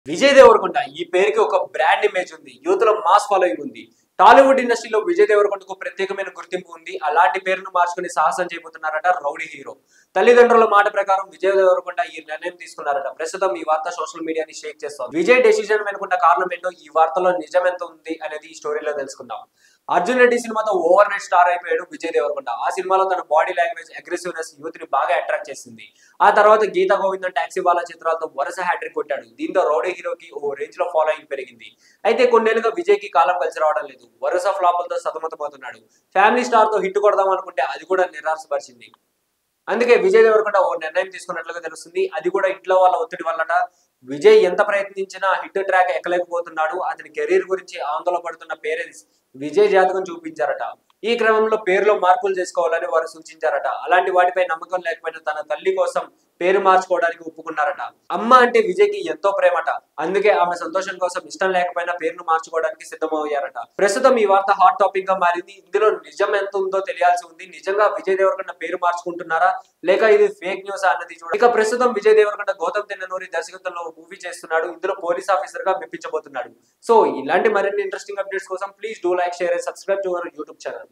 విజయ్ దేవరకొండ ఈ పేరుకి ఒక బ్రాండ్ ఇమేజ్ ఉంది యూత్ లో మాస్ ఫాలోయింగ్ ఉంది టాలీవుడ్ ఇండస్ట్రీలో విజయ్ దేవరకొండకు ప్రత్యేకమైన గుర్తింపు ఉంది అలాంటి పేరును మార్చుకుని సాహసం చేయబోతున్నారట రౌడీ హీరో తల్లిదండ్రుల మాట ప్రకారం విజయ్ దేవరకొండ ఈ నిర్ణయం తీసుకున్నారట ప్రస్తుతం ఈ వార్త సోషల్ మీడియాని షేక్ చేస్తోంది విజయ్ డెసిజన్ వెనుకున్న కారణం ఏంటో ఈ వార్తలో నిజం ఎంత ఉంది అనేది ఈ స్టోరీలో తెలుసుకుందాం అర్జున్ రెడ్డి సినిమాతో ఓవర్ నైట్ స్టార్ అయిపోయాడు విజయ్ దేవరకొండ ఆ సినిమాలో తన బాడీ లాంగ్వేజ్ అగ్రెసివ్నెస్ యూత్ ని బాగా అట్రాక్ట్ చేసింది ఆ తర్వాత గీతా గోవిందం టాక్సీ వాలా చిత్రాలతో వరుస హ్యాట్రిక్ కొట్టాడు దీంతో రౌడీ హీరోకి ఓ రేంజ్ లో ఫాలోయింగ్ పెరిగింది అయితే కొన్నేళ్లుగా విజయ్ కి కాలం కలిసి రావడం లేదు వరుస ఫ్లాపులతో సతమతమవుతున్నాడు ఫ్యామిలీ స్టార్ తో హిట్ కొడదాం అనుకుంటే అది కూడా నిరాశపరిచింది అందుకే విజయ్ దేవరకొండ ఓ నిర్ణయం తీసుకున్నట్లుగా తెలుస్తుంది అది కూడా ఇంట్లో వాళ్ళ ఒత్తిడి వల్లట విజయ్ ఎంత ప్రయత్నించినా హిట్ ట్రాక్ ఎక్కలేకపోతున్నాడు అతని కెరీర్ గురించి ఆందోళన పడుతున్న పేరెంట్స్ విజయ్ జాతకం చూపించారట ఈ క్రమంలో పేరులో మార్పులు చేసుకోవాలని వారు సూచించారట అలాంటి వాటిపై నమ్మకం లేకపోయినా తన తల్లి కోసం పేరు మార్చుకోవడానికి ఒప్పుకున్నారట అమ్మ అంటే విజయ్ కి ఎంతో ప్రేమట అందుకే ఆమె సంతోషం కోసం ఇష్టం లేకపోయినా పేరును మార్చుకోవడానికి సిద్ధమయ్యారట ప్రస్తుతం ఈ వార్త హాట్ టాపిక్ గా మారింది ఇందులో నిజం ఎంత ఉందో తెలియాల్సి ఉంది నిజంగా విజయ్ దేవరకొండ పేరు మార్చుకుంటున్నారా లేక ఇది ఫేక్ న్యూస్ అన్నది చూడ ఇక ప్రస్తుతం విజయ్ దేవరకొండ గౌతమ్ తిన్ననూరి దర్శకత్వంలో మూవీ చేస్తున్నాడు ఇందులో పోలీస్ ఆఫీసర్ గా మెప్పించబోతున్నాడు సో ఇలాంటి మరిన్ని ఇంట్రెస్టింగ్ అప్డేట్స్ కోసం please do like share and subscribe to our YouTube channel